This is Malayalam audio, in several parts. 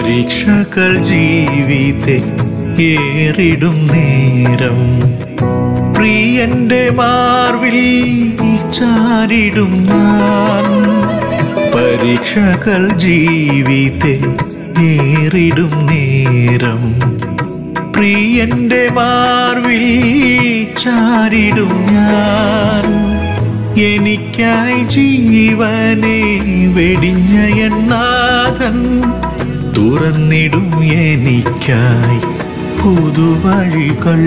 പരീക്ഷകൾ ജീവിതെ ഏറിടും നേരം പ്രിയന്റെ മാർവിൽ ചാരിടും ഞാൻ പരീക്ഷകൾ ജീവിതെ ഏറിടും നേരം പ്രിയന്റെ മാർവിൽ ചാരിടും ഞാൻ എനിക്കായി ജീവനെ വെടിഞ്ഞ എന്നാഥൻ തുറന്നിടും എനിക്കായി പുതുവഴികൾ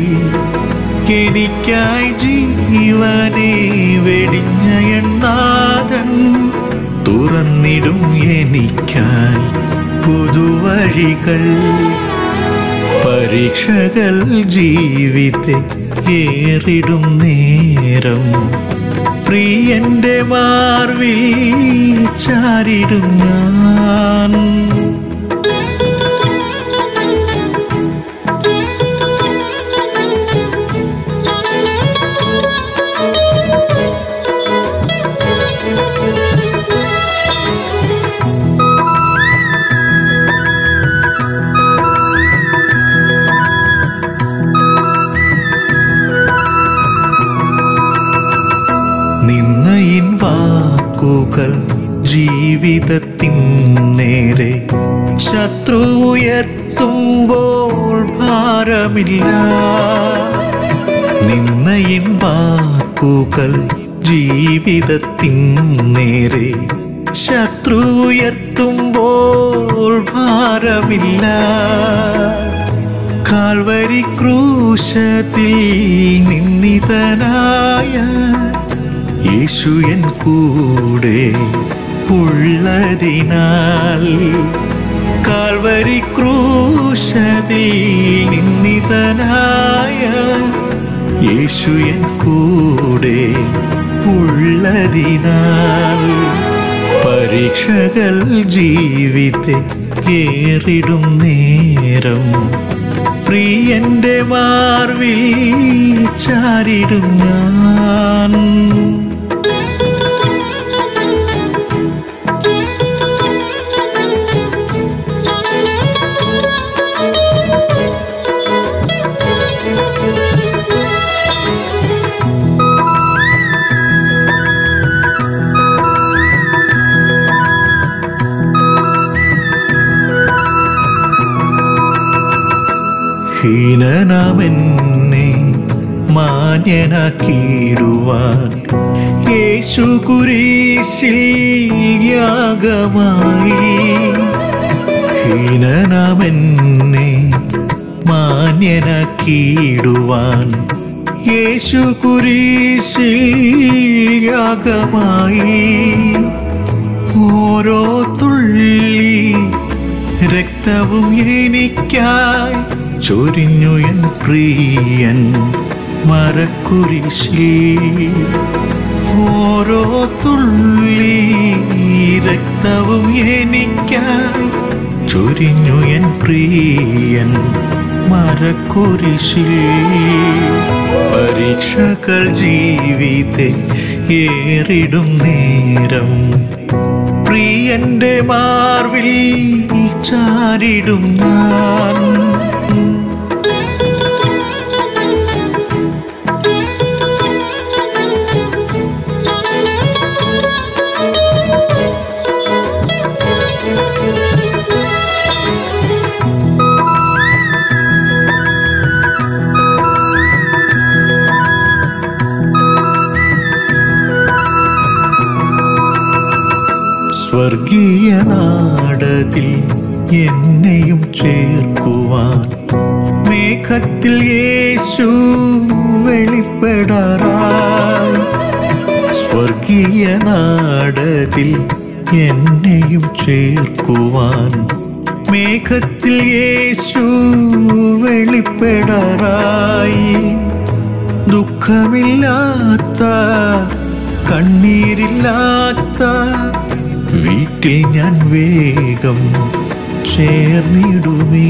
എനിക്കായി ജീവനെ വെടിഞ്ഞ എന്നാഥൻ തുറന്നിടും എനിക്കായി പുതുവഴികൾ പരീക്ഷകൾ ജീവിതെ ഏറിടും നേരം പ്രിയന്റെ മാർവിൽ ചാരിടും ഞാൻ നിന്നയിൻ വാക്കുകൾ ജീവിതത്തിൻ നേരെ ശത്രു ഉയർത്തുമ്പോൾ ഭാരമില്ല നിന്നയിൻ വാക്കുകൾ ജീവിതത്തിൻ നേരെ ശത്രു ഉയർത്തുമ്പോൾ ഭാരമില്ല കാൽവരി ക്രൂശത്തിൽ നിന്നിതനായ യേശു എൻ കൂടെ ഉള്ളതിനാൽ കാൽവരി ക്രൂശത്തിൽ നിന്നിതനായ യേശു എൻ കൂടെ ഉള്ളതിനാൽ പരീക്ഷകൾ ജീവിതെ ഏറിടും നേരം പ്രിയന്റെ മാർവിൽ ചാരിടും ഞാൻ ഹീനനാമെന്നെ മാന്യനാക്കിയിടുവാൻ യേശു കുരിശിൽ യാഗമായി ഹീനനാമെന്നെ മാന്യനാക്കിയിടുവാൻ യേശു കുരിശിൽ യാഗമായി ഓരോ തുള്ളി രക്തവും എനിക്കായി ചൊരിഞ്ഞു എൻ പ്രിയൻ മരക്കുരിശിൽ ഓരോ തുള്ളി രക്തവും എനിക്കായി ചൊരിഞ്ഞു എൻ പ്രിയൻ മരക്കുരിശിൽ പരീക്ഷകൾ ജീവിതെ ഏറിടും നേരം പ്രിയന്റെ മാർവിൽ ചാരിടും ഞാൻ സ്വർഗീയ നാടതിൽ എന്നെയും ചേർക്കുവാൻ മേഘത്തിൽ യേശു വെളിപ്പെടാറായി സ്വർഗീയ നാടതിൽ എന്നെയും ചേർക്കുവാൻ മേഘത്തിൽ യേശു വെളിപ്പെടാറായി ദുഃഖമില്ലാത്ത കണ്ണീരില്ലാത്ത വീട്ടിൽ ഞാൻ വേഗം ചേർന്നിടുമേ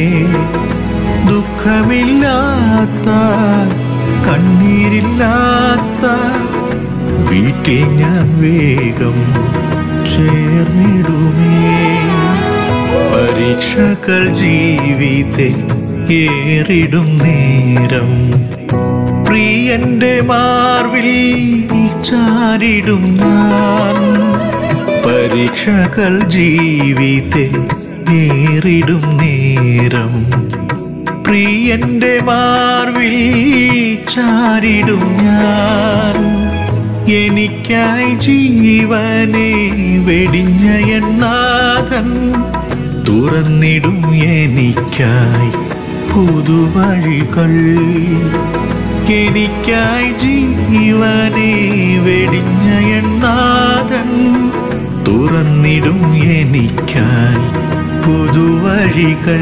ദുഃഖമില്ലാത്ത കണ്ണീരില്ലാത്ത വീട്ടിൽ ഞാൻ വേഗം ചേർന്നിടുമേ പരീക്ഷകൾ ജീവിതെ ഏറിടും നേരം പ്രിയന്റെ മാർവിൽ ചാരിടും ഞാൻ പരീക്ഷകൾ ജീവിതെ ഏറിടും നേരം പ്രിയന്റെ മാർവിൽ ചാരിടും ഞാൻ എനിക്കായി ജീവനെ വെടിഞ്ഞ എന്നാഥൻ തുറന്നിടും എനിക്കായി പുതുവഴികൾ എനിക്കായി ജീവനെ വെടിഞ്ഞ എന്നാഥൻ തുറന്നിടും എനിക്കായി പുതുവഴികൾ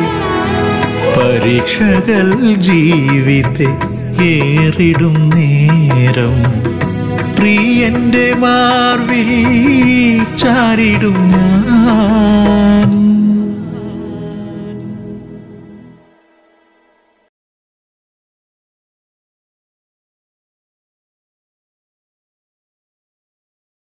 പരീക്ഷകൾ ജീവിതെ ഏറിടും നേരം പ്രിയന്റെ മാർവിൽ ചാരിടും ഞാൻ